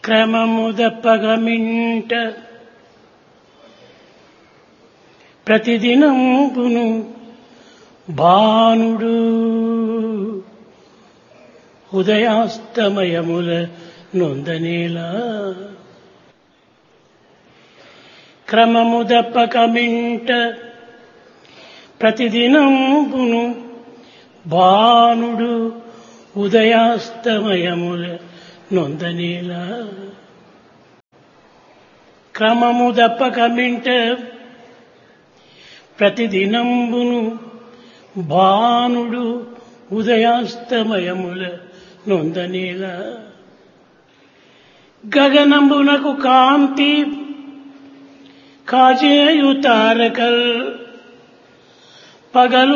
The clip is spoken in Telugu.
క్రమము దప్పగమింట ప్రతిదినంపును భానుడు ఉదయాస్తమయముల నొందనేలా క్రమము దప్పకమింట ప్రతిదినంపును భానుడు ఉదయాస్తమయముల నొందనేలా క్రమము దప్పకమింట ప్రతిదినంబును భానుడు ఉదయాస్తమయముల నొందనేలా గగనంబునకు కాంతి కాజేయు తారకల్ పగలు